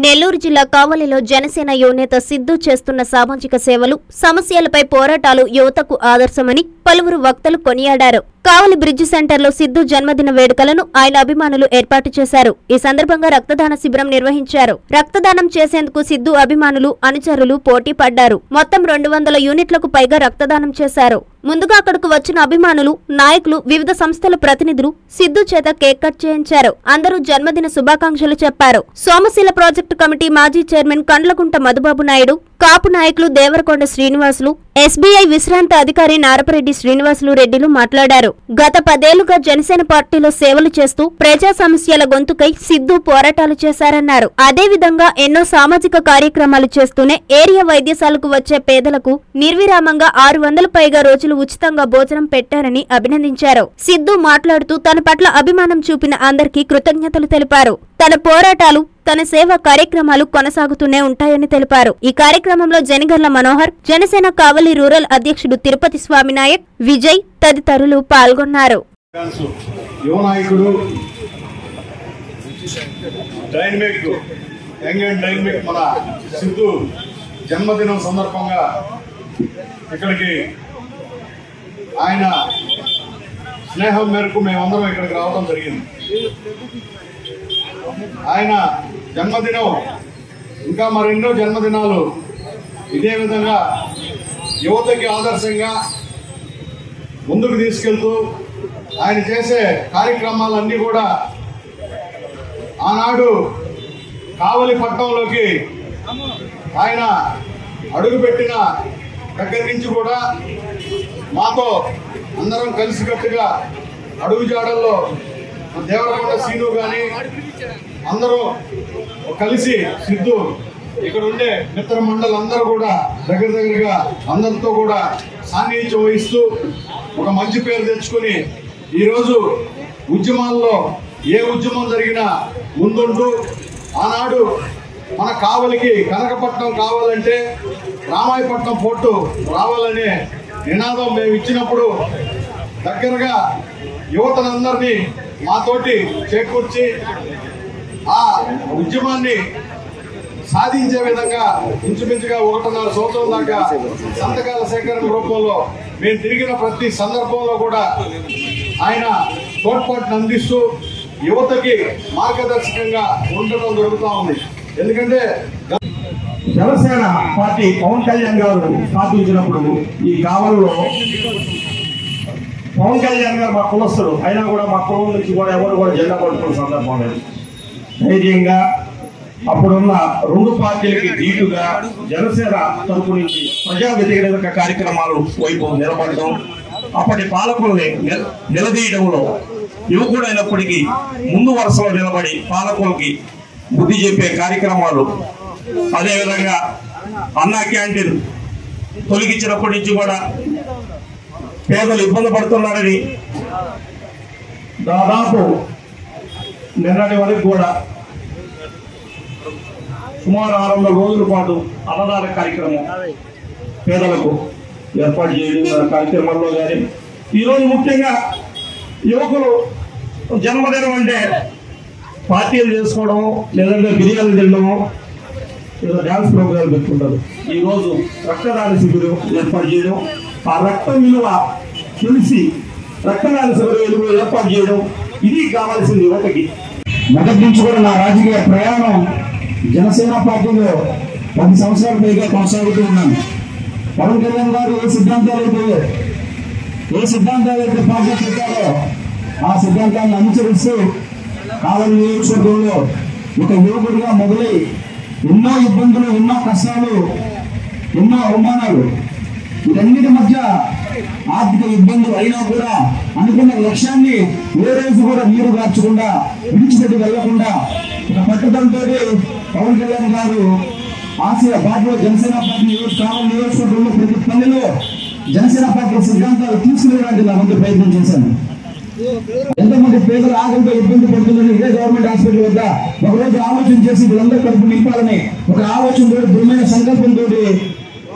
నెల్లూరు జిల్లా కావలిలో జనసేన యువనేత సిద్ధు చేస్తున్న సామాజిక సేవలు సమస్యలపై పోరాటాలు యువతకు ఆదర్శమని పలువురు వక్తలు కొనియాడారు కావలి బ్రిడ్జ్ సెంటర్లో సిద్ధు జన్మదిన వేడుకలను ఆయన అభిమానులు ఏర్పాటు చేశారు ఈ సందర్భంగా రక్తదాన శిబిరం నిర్వహించారు రక్తదానం చేసేందుకు సిద్ధు అభిమానులు అనుచరులు పోటీ పడ్డారు మొత్తం రెండు వందల యూనిట్లకు పైగా రక్తదానం చేశారు ముందుగా అక్కడకు వచ్చిన అభిమానులు నాయకులు వివిధ సంస్థల ప్రతినిధులు సిద్ధు చేత కేక్ కట్ చేయించారు అందరూ జన్మదిన శుభాకాంక్షలు చెప్పారు సోమశీల ప్రాజెక్టు కమిటీ మాజీ చైర్మన్ కండ్లకుంట మధుబాబు నాయుడు కాపు నాయకులు దేవరకొండ శ్రీనివాసులు ఎస్బీఐ విశ్రాంత అధికారి నారపరెడ్డి శ్రీనివాసులు రెడ్డిలు మాట్లాడారు గత పదేళ్లుగా జనసేన పార్టీలో సేవలు చేస్తూ ప్రజా సమస్యల గొంతుకై సిద్ధు పోరాటాలు చేశారన్నారు అదేవిధంగా ఎన్నో సామాజిక కార్యక్రమాలు చేస్తూనే ఏరియా వైద్యశాలకు వచ్చే పేదలకు నిర్విరామంగా ఆరు వందల పైగా రోజులు ఉచితంగా భోజనం పెట్టారని అభినందించారు సిద్ధు మాట్లాడుతూ తన పట్ల అభిమానం చూపిన అందరికీ కృతజ్ఞతలు తెలిపారు తన పోరాటాలు తన సేవా కార్యక్రమాలు కొనసాగుతూనే ఉంటాయని తెలిపారు ఈ కార్యక్రమంలో జనగర్ల మనోహర్ జనసేన కావలి రూరల్ అధ్యక్షుడు తిరుపతి స్వామినాయక్ విజయ్ తదితరులు పాల్గొన్నారు ఫ్యాన్స్ యువ నాయకుడు డైనమిక్ యంగ్ అండ్ డైనమిక్ మన సిద్ధు జన్మదినం సందర్భంగా ఇక్కడికి ఆయన స్నేహం మేరకు మేమందరం ఇక్కడికి రావడం జరిగింది ఆయన జన్మదినం ఇంకా మరెన్నో జన్మదినాలు ఇదే విధంగా యువతకి ఆదర్శంగా ముందుకు తీసుకెళ్తూ ఆయన చేసే కార్యక్రమాలన్నీ కూడా ఆనాడు కావలి పట్టణంలోకి ఆయన అడుగుపెట్టిన దగ్గర నుంచి కూడా మాతో అందరం కలిసికట్టుగా అడుగు జాడల్లో దేవరకొండ సీను కానీ అందరూ కలిసి సిద్ధు ఇక్కడ ఉండే మిత్ర మండలి అందరూ కూడా దగ్గర దగ్గరగా అందరితో కూడా సాన్నిహిత్యం వహిస్తూ ఒక మంచి పేరు తెచ్చుకొని ఈరోజు ఉద్యమాల్లో ఏ ఉద్యమం జరిగినా ముందుంటూ ఆనాడు మన కావలికి కనకపట్నం కావాలంటే రామాయపట్నం పోర్టు రావాలనే నినాదం మేము ఇచ్చినప్పుడు దగ్గరగా యువతనందరినీ మాతోటి చేకూర్చి ఆ ఉద్యమాన్ని సాధించే విధంగా ఇంచుమించుగా ఒకటిన్నర సంవత్సరం దాకా సంతకాల సేకరణ రూపంలో మేము తిరిగిన ప్రతి సందర్భంలో కూడా ఆయన తోడ్పాటును అందిస్తూ యువతకి మార్గదర్శకంగా ఉండటం జరుగుతూ ఉంది ఎందుకంటే జనసేన పార్టీ పవన్ కళ్యాణ్ గారు స్థాపించినప్పుడు ఈ కావల్లో పవన్ కళ్యాణ్ గారు మా కులస్తుడు అయినా కూడా మా కులం నుంచి కూడా ఎవరు కూడా జెండా పట్టుకున్న సందర్భం లేదు ధైర్యంగా అప్పుడున్న రెండు పార్టీలకి ధీటుగా జనసేన తరపు నుంచి ప్రజా వ్యతిరేక కార్యక్రమాలు వైపు నిలబడడం అప్పటి పాలకుల్ని నిల- నిలదీయడంలో యువకుడైనప్పటికీ ముందు వరుసలో నిలబడి పాలకులకి బుద్ధి చెప్పే కార్యక్రమాలు అదేవిధంగా అన్నా క్యాంటీన్ తొలగించినప్పటి నుంచి కూడా పేదలు ఇబ్బంది పడుతున్నారని దాదాపు నిన్నటి వరకు కూడా సుమారు ఆరు వందల రోజుల పాటు అన్నదాన కార్యక్రమం పేదలకు ఏర్పాటు చేయడం ఆ కార్యక్రమాల్లో కానీ ఈరోజు ముఖ్యంగా యువకులు జన్మదినం అంటే పార్టీలు చేసుకోవడం లేదంటే బిర్యానీ తినడము ఏదో డ్యాన్స్ ప్రోగ్రాం పెట్టుకుంటారు ఈ రోజు రక్తదాన శిబిరం ఏర్పాటు చేయడం ఆ రక్తం విలువ తెలిసి రక్తదాన శిబిరం విలువ ఏర్పాటు చేయడం ఇది కావాల్సింది యువతకి మొదటి నుంచి కూడా నా రాజకీయ ప్రయాణం జనసేన పార్టీలో పది సంవత్సరాల పైగా కొనసాగుతూ ఉన్నాను పవన్ కళ్యాణ్ గారు ఏ సిద్ధాంతాలు అయితే ఏ సిద్ధాంతాలు అయితే పార్టీ పెట్టారో ఆ సిద్ధాంతాన్ని అనుసరిస్తూ కావలి నియోజకవర్గంలో ఒక యువకుడిగా మొదలై ఎన్నో ఇబ్బందులు ఎన్నో కష్టాలు ఎన్నో అవమానాలు వీటన్నిటి మధ్య ఆర్థిక ఇబ్బందులు అయినా కూడా అనుకున్న లక్ష్యాన్ని ఏ రోజు కూడా నీరు గార్చకుండా విడిచిపెట్టి వెళ్లకుండా ఒక పట్టుదలతో పవన్ కళ్యాణ్ గారు ఆసియా పార్టీలో జనసేన పార్టీ నియోజక కావాలి నియోజకవర్గంలో ప్రతి పల్లెలో జనసేన పార్టీ సిద్ధాంతాలు తీసుకునేలాంటి నా వంతు ప్రయత్నం చేశాను ఎంతమంది పేదలు ఆకలితో ఇబ్బంది పడుతుందని ఇదే గవర్నమెంట్ హాస్పిటల్ వద్ద ఒకరోజు ఆలోచన చేసి వీళ్ళందరూ కడుపు నింపాలని ఒక ఆలోచనతో దృఢమైన సంకల్పంతో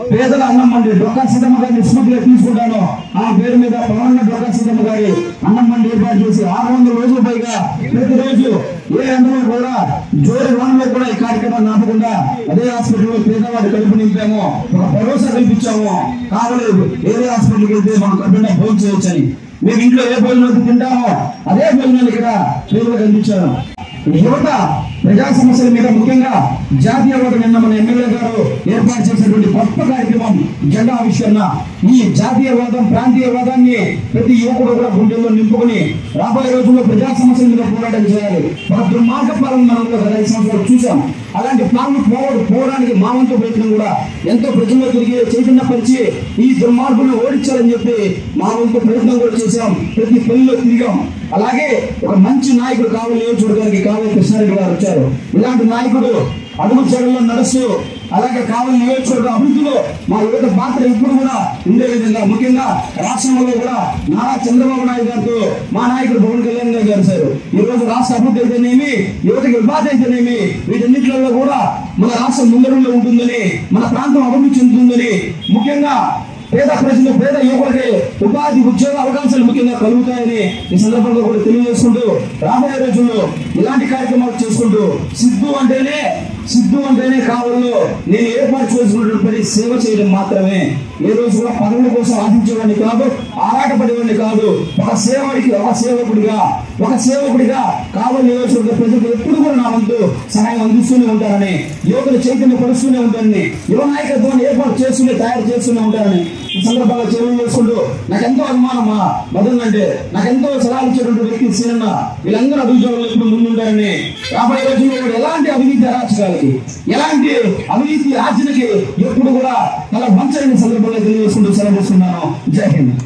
పేదల అన్నం మండి డొక్కా సీతమ్మ గారిని స్ఫూర్తిగా తీసుకుంటాను ఆ పేరు మీద పవన్ డొక్కా సీతమ్మ గారి అన్నం మండి ఏర్పాటు చేసి ఆరు వందల రోజుల పైగా ప్రతిరోజు ఏ అందులో కూడా జోరు వానలో కూడా ఈ కార్యక్రమాన్ని ఆపకుండా అదే హాస్పిటల్లో పేదవాడి కడుపు నింపాము ఒక భరోసా కల్పించాము కావాలి వేరే హాస్పిటల్కి వెళ్తే మనం కడుపున భోజనం చేయొచ్చని మేము ఇంట్లో ఏ భోజనం అయితే తింటామో అదే భోజనాలు ఇక్కడ పేదలకు అందించాను యువత ప్రజా సమస్యల మీద ముఖ్యంగా జాతీయవాదం నిన్న మన ఎమ్మెల్యే గారు ఏర్పాటు చేసినటువంటి గొప్ప కార్యక్రమం జెండా ఆవిష్కరణ ఈ జాతీయవాదం ప్రాంతీయవాదాన్ని ప్రతి యువకుడు కూడా గుండెల్లో నింపుకొని రాబోయే రోజుల్లో ప్రజా సమస్యల మీద పోరాటం చేయాలి ఒక దుర్మార్గ పాలన మనం గత ఐదు సంవత్సరాలు చూసాం అలాంటి పాలన పోవడం పోవడానికి మా వంతు ప్రయత్నం కూడా ఎంతో ప్రజల్లో తిరిగి చైతన్య పరిచి ఈ దుర్మార్గులను ఓడించాలని చెప్పి మా వంతు ప్రయత్నం కూడా చేశాం ప్రతి పనిలో తిరిగాం అలాగే ఒక మంచి నాయకుడు కావాలి చూడడానికి కావాలి కృష్ణారెడ్డి గారు వచ్చారు ఇలాంటి నాయకుడు అడుగు చెడుల్లో నడుస్తూ అలాగే కావాలి నియోజకవర్గ అభివృద్ధిలో మా యువత పాత్ర ఇప్పుడు కూడా ఉండే విధంగా ముఖ్యంగా రాష్ట్రంలో కూడా నారా చంద్రబాబు నాయుడు గారితో మా నాయకుడు పవన్ కళ్యాణ్ గారు గారు సార్ ఈ రోజు రాష్ట్ర అభివృద్ధి అయితేనేమి యువతకి ఉపాధి అయితేనేమి వీటన్నిటిలో కూడా మన రాష్ట్రం ముందరులో ఉంటుందని మన ప్రాంతం అభివృద్ధి చెందుతుందని ముఖ్యంగా పేద ప్రజలు పేద యువకులకి ఉపాధి ఉద్యోగ అవకాశాలు ముఖ్యంగా కలుగుతాయని ఈ సందర్భంగా కూడా తెలియజేసుకుంటూ రాబోయే రోజుల్లో ఇలాంటి కార్యక్రమాలు చేసుకుంటూ సిద్ధు అంటేనే సిద్ధు అంటేనే కావాలో నేను ఏర్పాటు చేసుకున్నటువంటి పని సేవ చేయడం మాత్రమే ఏ రోజు కూడా పదవుల కోసం ఆశించేవాడిని కాదు ఆరాటపడేవాడిని కాదు ఒక సేవడికి ఒక సేవకుడిగా ఒక సేవకుడిగా కావాలి నియోజకవర్గ ప్రజలకు ఎప్పుడు కూడా నా వంతు సహాయం అందిస్తూనే ఉంటారని యువకులు చైతన్య పరుస్తూనే ఉంటారని యువ నాయకత్వాన్ని ఏర్పాటు చేస్తూనే తయారు చేస్తూనే ఉంటారని ఈ సందర్భంగా తెలియజేసుకుంటూ నాకెంతో అభిమానమా మదన్ అంటే నాకెంతో సలహాలు ఇచ్చేటువంటి వ్యక్తి సీనన్న వీళ్ళందరూ అభివృద్ధిలో ఎప్పుడు ముందుంటారని రాబోయే రోజుల్లో కూడా ఎలాంటి అవినీతి అరాచకాలకి ఎలాంటి అవినీతి ఆచరణకి ఎప్పుడు కూడా తల వంచని సందర్భంగా తెలియజేసుకుంటూ సెలవు తీసుకున్నాను జై హింద్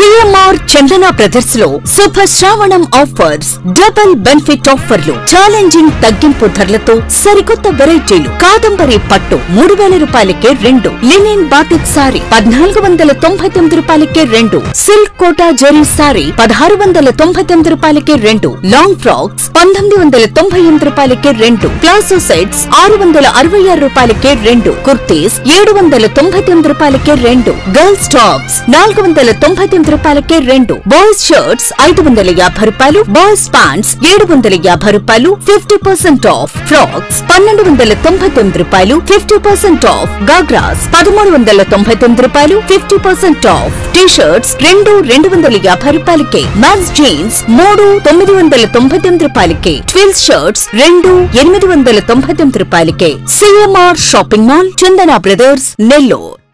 సిఎంఆర్ చందన బ్రదర్స్ లో Shubha Shravanam offers double benefit ఆఫర్లు ఛాలెంజింగ్ తగ్గింపు ధరలతో సరికొత్త వెరైటీలు కాదంబరి పట్టు మూడు వేల రూపాయలకే రెండు లినిన్ బాటిక్ సారీ పద్నాలుగు వందల తొంభై తొమ్మిది రూపాయలకే రెండు సిల్క్ కోటా జరీ సారీ పదహారు వందల తొంభై తొమ్మిది రూపాయలకే రెండు లాంగ్ ఫ్రాక్స్ పంతొమ్మిది వందల తొంభై ఎనిమిది రూపాయలకే రెండు ప్లాజో సెట్స్ ఆరు వందల అరవై ఆరు రూపాయలకే రెండు కుర్తీస్ ఏడు వందల తొంభై తొమ్మిది రూపాయలకే రెండు గర్ల్స్ టాప్స్ నాలుగు వందల తొంభై తొమ్మిది రూపాయలకే రెండు బాయ్స్ షర్ట్స్ ఐదు వందల యాభై రూపాయలు బాయ్స్ ప్యాంట్స్ ఏడు వందల యాభై రూపాయలు ఫిఫ్టీ పర్సెంట్ ఆఫ్ ఫ్రాక్స్ పన్నెండు వందల తొంభై తొమ్మిది రూపాయలు ఫిఫ్టీ పర్సెంట్ ఆఫ్ గాగ్రాస్ పదమూడు వందల తొంభై తొమ్మిది రూపాయలు fifty percent off T shirts రెండు రెండు వందల యాభై రూపాయలకే మ్యాన్స్ జీన్స్ మూడు తొమ్మిది వందల తొంభై తొమ్మిది రూపాయలకే ట్విల్స్ షర్ట్స్ రెండు ఎనిమిది వందల తొంభై తొమ్మిది రూపాయలకే CMR shopping mall Chandana brothers Nellore